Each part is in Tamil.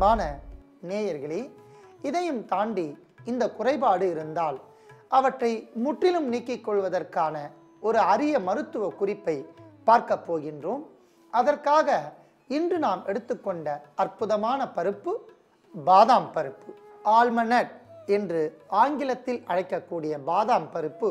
அன்பான நேயர்களே இதையும் தாண்டி இந்த குறைபாடு இருந்தால் அவற்றை முற்றிலும் நீக்கிக் கொள்வதற்கான ஒரு அரிய மருத்துவ குறிப்பை பார்க்க போகின்றோம் அதற்காக இன்று நாம் எடுத்துக்கொண்ட அற்புதமான பருப்பு பாதாம் பருப்பு ஆல்மனட் என்று ஆங்கிலத்தில் அழைக்கக்கூடிய பாதாம் பருப்பு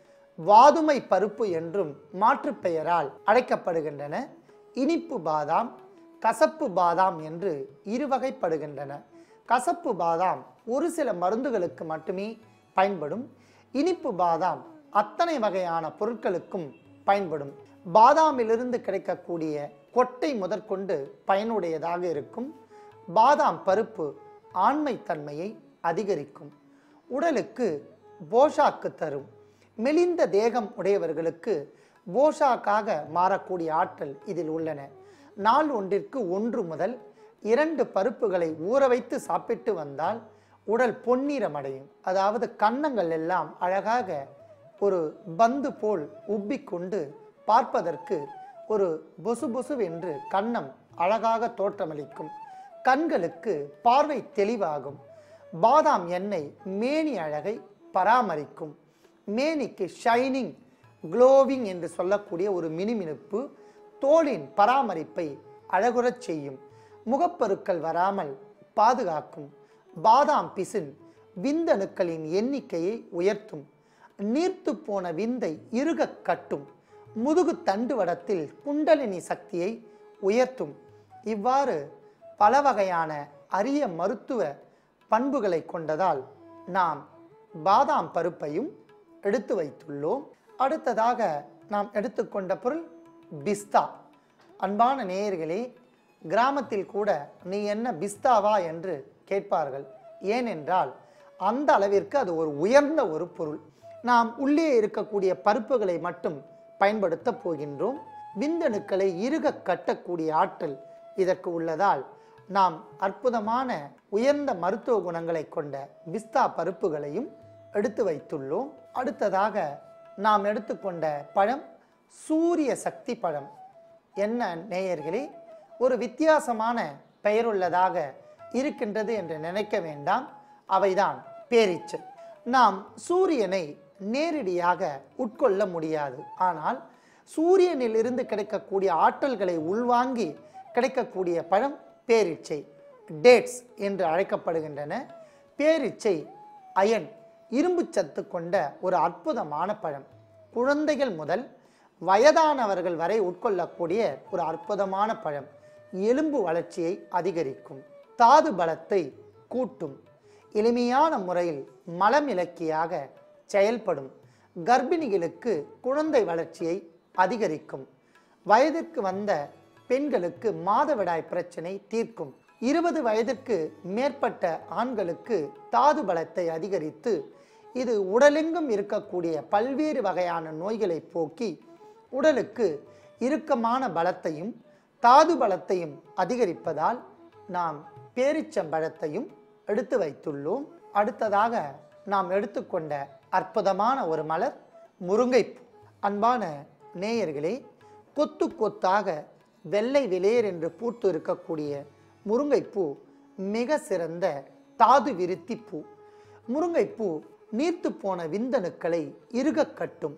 வாதுமை பருப்பு என்றும் மாற்றுப் பெயரால் அழைக்கப்படுகின்றன இனிப்பு பாதாம் கசப்பு பாதாம் என்று இருவகைப்படுகின்றன கசப்பு பாதாம் ஒரு சில மருந்துகளுக்கு மட்டுமே பயன்படும் இனிப்பு பாதாம் அத்தனை வகையான பொருட்களுக்கும் பயன்படும் பாதாமிலிருந்து கிடைக்கக்கூடிய கொட்டை முதற்கொண்டு பயனுடையதாக இருக்கும் பாதாம் பருப்பு ஆண்மை தன்மையை அதிகரிக்கும் உடலுக்கு போஷாக்கு தரும் மெலிந்த தேகம் உடையவர்களுக்கு போஷாக்காக மாறக்கூடிய ஆற்றல் இதில் உள்ளன நாள் ஒன்றிற்கு ஒன்று முதல் இரண்டு பருப்புகளை ஊற வைத்து சாப்பிட்டு வந்தால் உடல் பொன்னிறமடையும் அதாவது கன்னங்கள் எல்லாம் அழகாக ஒரு பந்து போல் உப்பிக்கொண்டு பார்ப்பதற்கு ஒரு பொசு பொசுவென்று கன்னம் அழகாக தோற்றமளிக்கும் கண்களுக்கு பார்வை தெளிவாகும் பாதாம் எண்ணெய் மேனி அழகை பராமரிக்கும் மேனிக்கு ஷைனிங் க்ளோவிங் என்று சொல்லக்கூடிய ஒரு மினுமினுப்பு தோலின் பராமரிப்பை அழகுறச் செய்யும் முகப்பருக்கள் வராமல் பாதுகாக்கும் பாதாம் பிசின் விந்தணுக்களின் எண்ணிக்கையை உயர்த்தும் நீர்த்து போன விந்தை இறுகக் கட்டும் முதுகு தண்டுவடத்தில் குண்டலினி சக்தியை உயர்த்தும் இவ்வாறு பல வகையான அரிய மருத்துவ பண்புகளை கொண்டதால் நாம் பாதாம் பருப்பையும் எடுத்து வைத்துள்ளோம் அடுத்ததாக நாம் எடுத்துக்கொண்ட பொருள் பிஸ்தா அன்பான நேயர்களே கிராமத்தில் கூட நீ என்ன பிஸ்தாவா என்று கேட்பார்கள் ஏனென்றால் அந்த அளவிற்கு அது ஒரு உயர்ந்த ஒரு பொருள் நாம் உள்ளே இருக்கக்கூடிய பருப்புகளை மட்டும் பயன்படுத்த போகின்றோம் விந்தணுக்களை இறுக கட்டக்கூடிய ஆற்றல் இதற்கு உள்ளதால் நாம் அற்புதமான உயர்ந்த மருத்துவ குணங்களை கொண்ட பிஸ்தா பருப்புகளையும் எடுத்து வைத்துள்ளோம் அடுத்ததாக நாம் எடுத்துக்கொண்ட பழம் சூரிய சக்தி பழம் என்ன நேயர்களே ஒரு வித்தியாசமான பெயருள்ளதாக இருக்கின்றது என்று நினைக்க வேண்டாம் அவைதான் பேரீச்சல் நாம் சூரியனை நேரடியாக உட்கொள்ள முடியாது ஆனால் சூரியனில் இருந்து கிடைக்கக்கூடிய ஆற்றல்களை உள்வாங்கி கிடைக்கக்கூடிய பழம் பேரீச்சை டேட்ஸ் என்று அழைக்கப்படுகின்றன பேரீச்சை அயன் இரும்பு சத்து கொண்ட ஒரு அற்புதமான பழம் குழந்தைகள் முதல் வயதானவர்கள் வரை உட்கொள்ளக்கூடிய ஒரு அற்புதமான பழம் எலும்பு வளர்ச்சியை அதிகரிக்கும் தாது பலத்தை கூட்டும் எளிமையான முறையில் மலமிளக்கியாக செயல்படும் கர்ப்பிணிகளுக்கு குழந்தை வளர்ச்சியை அதிகரிக்கும் வயதிற்கு வந்த பெண்களுக்கு மாதவிடாய் பிரச்சனை தீர்க்கும் இருபது வயதிற்கு மேற்பட்ட ஆண்களுக்கு தாது பலத்தை அதிகரித்து இது உடலெங்கும் இருக்கக்கூடிய பல்வேறு வகையான நோய்களை போக்கி உடலுக்கு இறுக்கமான பலத்தையும் தாது பலத்தையும் அதிகரிப்பதால் நாம் பேரிச்சம்பழத்தையும் எடுத்து வைத்துள்ளோம் அடுத்ததாக நாம் எடுத்துக்கொண்ட அற்புதமான ஒரு மலர் முருங்கைப்பூ அன்பான நேயர்களே கொத்து கொத்தாக வெள்ளை வெளியர் என்று பூத்து இருக்கக்கூடிய முருங்கைப்பூ மிக சிறந்த தாது விருத்தி பூ முருங்கைப்பூ நீர்த்து போன விந்தணுக்களை இறுகக் கட்டும்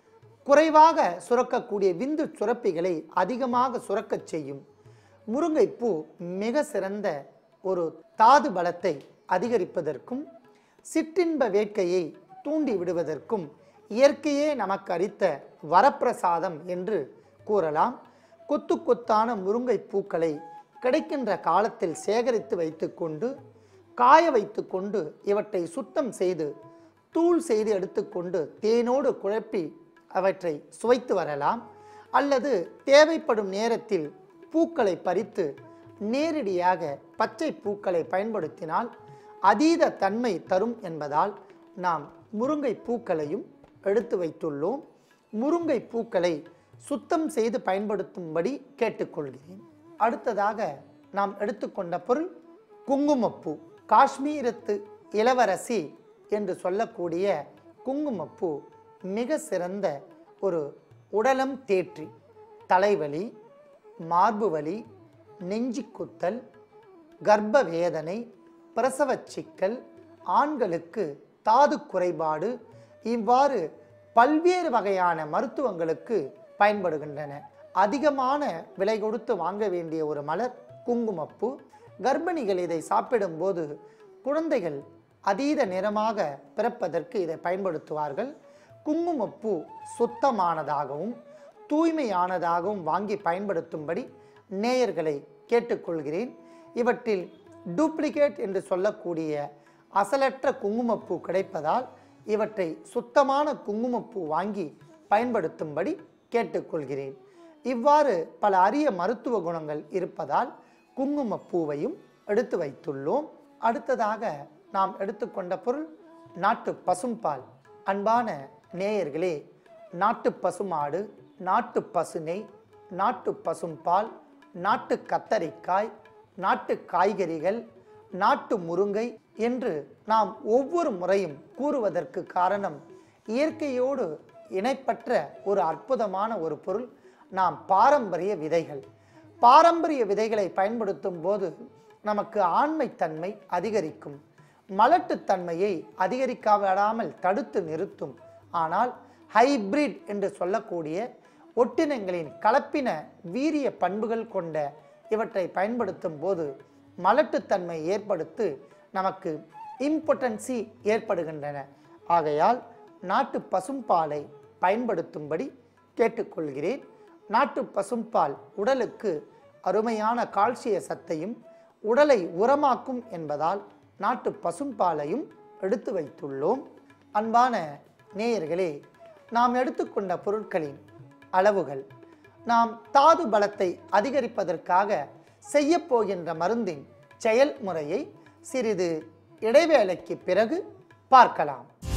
குறைவாக சுரக்கக்கூடிய விந்து சுரப்பிகளை அதிகமாக சுரக்கச் செய்யும் முருங்கைப்பூ மிக சிறந்த ஒரு தாது பலத்தை அதிகரிப்பதற்கும் சிற்றின்ப வேட்கையை தூண்டி விடுவதற்கும் இயற்கையே நமக்கு அளித்த வரப்பிரசாதம் என்று கூறலாம் கொத்து கொத்தான முருங்கை பூக்களை கிடைக்கின்ற காலத்தில் சேகரித்து வைத்துக்கொண்டு காய வைத்துக்கொண்டு இவற்றை சுத்தம் செய்து தூள் செய்து எடுத்துக்கொண்டு தேனோடு குழப்பி அவற்றை சுவைத்து வரலாம் அல்லது தேவைப்படும் நேரத்தில் பூக்களை பறித்து நேரடியாக பச்சை பூக்களை பயன்படுத்தினால் அதீத தன்மை தரும் என்பதால் நாம் முருங்கை பூக்களையும் எடுத்து வைத்துள்ளோம் முருங்கை பூக்களை சுத்தம் செய்து பயன்படுத்தும்படி கேட்டுக்கொள்கிறேன் அடுத்ததாக நாம் எடுத்துக்கொண்ட பொருள் குங்குமப்பூ காஷ்மீரத்து இளவரசி என்று சொல்லக்கூடிய குங்குமப்பூ மிக சிறந்த ஒரு உடலம் தேற்றி தலைவலி மார்பு வலி நெஞ்சு குத்தல் கர்ப்ப வேதனை பிரசவச் சிக்கல் ஆண்களுக்கு தாது குறைபாடு இவ்வாறு பல்வேறு வகையான மருத்துவங்களுக்கு பயன்படுகின்றன அதிகமான விலை கொடுத்து வாங்க வேண்டிய ஒரு மலர் குங்குமப்பூ கர்ப்பிணிகள் இதை சாப்பிடும்போது குழந்தைகள் அதீத நிறமாக பிறப்பதற்கு இதை பயன்படுத்துவார்கள் குங்குமப்பூ சுத்தமானதாகவும் தூய்மையானதாகவும் வாங்கி பயன்படுத்தும்படி நேயர்களை கேட்டுக்கொள்கிறேன் இவற்றில் டூப்ளிகேட் என்று சொல்லக்கூடிய அசலற்ற குங்குமப்பூ கிடைப்பதால் இவற்றை சுத்தமான குங்குமப்பூ வாங்கி பயன்படுத்தும்படி கேட்டுக்கொள்கிறேன் இவ்வாறு பல அரிய மருத்துவ குணங்கள் இருப்பதால் குங்குமப்பூவையும் எடுத்து வைத்துள்ளோம் அடுத்ததாக நாம் எடுத்துக்கொண்ட பொருள் நாட்டு பசும்பால் அன்பான நேயர்களே நாட்டு பசுமாடு நாட்டு பசுநெய் நாட்டு பசும்பால் நாட்டு கத்தரிக்காய் நாட்டு காய்கறிகள் நாட்டு முருங்கை என்று நாம் ஒவ்வொரு முறையும் கூறுவதற்கு காரணம் இயற்கையோடு இணைப்பற்ற ஒரு அற்புதமான ஒரு பொருள் நாம் பாரம்பரிய விதைகள் பாரம்பரிய விதைகளை பயன்படுத்தும் போது நமக்கு ஆண்மைத்தன்மை அதிகரிக்கும் மலட்டுத்தன்மையை அதிகரிக்காவிடாமல் தடுத்து நிறுத்தும் ஆனால் ஹைபிரிட் என்று சொல்லக்கூடிய ஒட்டினங்களின் கலப்பின வீரிய பண்புகள் கொண்ட இவற்றை பயன்படுத்தும் போது மலட்டுத்தன்மை ஏற்படுத்து நமக்கு இம்பார்ட்டன்சி ஏற்படுகின்றன ஆகையால் நாட்டு பசும்பாலை பயன்படுத்தும்படி கேட்டுக்கொள்கிறேன் நாட்டு பசும்பால் உடலுக்கு அருமையான கால்சிய சத்தையும் உடலை உரமாக்கும் என்பதால் நாட்டு பசும்பாலையும் எடுத்து வைத்துள்ளோம் அன்பான நேயர்களே நாம் எடுத்துக்கொண்ட பொருட்களின் அளவுகள் நாம் தாது பலத்தை அதிகரிப்பதற்காக செய்யப்போகின்ற மருந்தின் செயல்முறையை சிறிது இடைவேளைக்கு பிறகு பார்க்கலாம்